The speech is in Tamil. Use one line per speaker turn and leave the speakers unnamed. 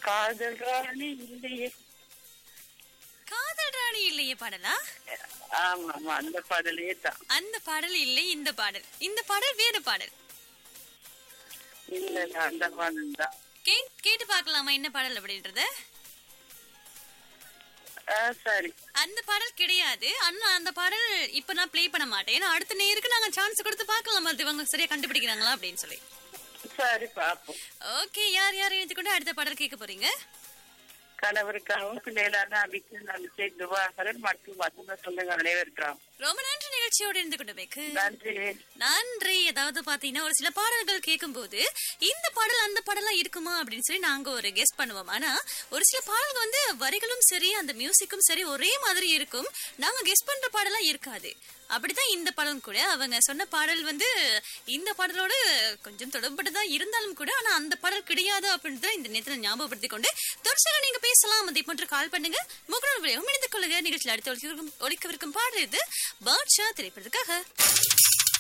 காதல் ராணி இல்லையே
காதல் ராணி இல்லையே பாடலா
ஆமா ஆமா அந்த பாடலே தான்
அந்த பாடல் இல்லை இந்த பாடல் இந்த பாடல் வேறு பாடல்
இல்ல இல்ல, அந்த பாடல் தான்
கே- கேட்டு பார்க்கலாமா என்ன பாடல் அப்படின்றத
ஆ, சரி
அந்த பாடல் கிடையாது அண்ணா அந்த பாடல் இப்ப நான் ப்ளே பண்ண மாட்டேன் ஏன்னா அடுத்த நேருக்கு நாங்க சான்ஸ் கொடுத்து பார்க்கலாம் அது இவங்க சரியா கண்டுபிடிக்கிறாங்களா அப்படின்னு சொல்லி
சரி பாப்போம்
ஓகே யார் யார் இணைத்து கொண்டு அடுத்த பாடல் கேட்க போறீங்க
கணவருக்காகவும் பிள்ளைகளான அபிக்கு நம்பிக்கை துவாகரன் மற்றும் வசந்த சொந்தங்கள் அனைவருக்காம்
ரொம்ப நன்றி நிகழ்ச்சியோடு இருந்து கொண்டு வைக்கு
நன்றி
நன்றி ஏதாவது பாத்தீங்கன்னா ஒரு சில பாடல்கள் கேட்கும்போது இந்த பாடல் அந்த பாடலா இருக்குமா அப்படின்னு சொல்லி நாங்க ஒரு கெஸ் பண்ணுவோம் ஆனா ஒரு சில பாடல்கள் வந்து வரிகளும் சரி அந்த மியூசிக்கும் சரி ஒரே மாதிரி இருக்கும் நாங்க கெஸ் பண்ற பாடலா இருக்காது அப்படிதான் இந்த படம் கூட அவங்க சொன்ன பாடல் வந்து இந்த பாடலோடு கொஞ்சம் தொடர்புட்டதா இருந்தாலும் கூட ஆனா அந்த பாடல் கிடையாது அப்படின்றத இந்த நேரத்துல ஞாபகப்படுத்திக் கொண்டு தொடர்ச்சியாக நீங்க பேசலாம் அதை போன்று கால் பண்ணுங்க முகநூல் வழியாகவும் இணைந்து கொள்ளுங்க நிகழ்ச்சியில் அடுத்து ஒழிக்கவிருக்கும் ஒழிக்கவிருக்கும் பாடல் இது பாட்ஷா திரைப்படத்துக்காக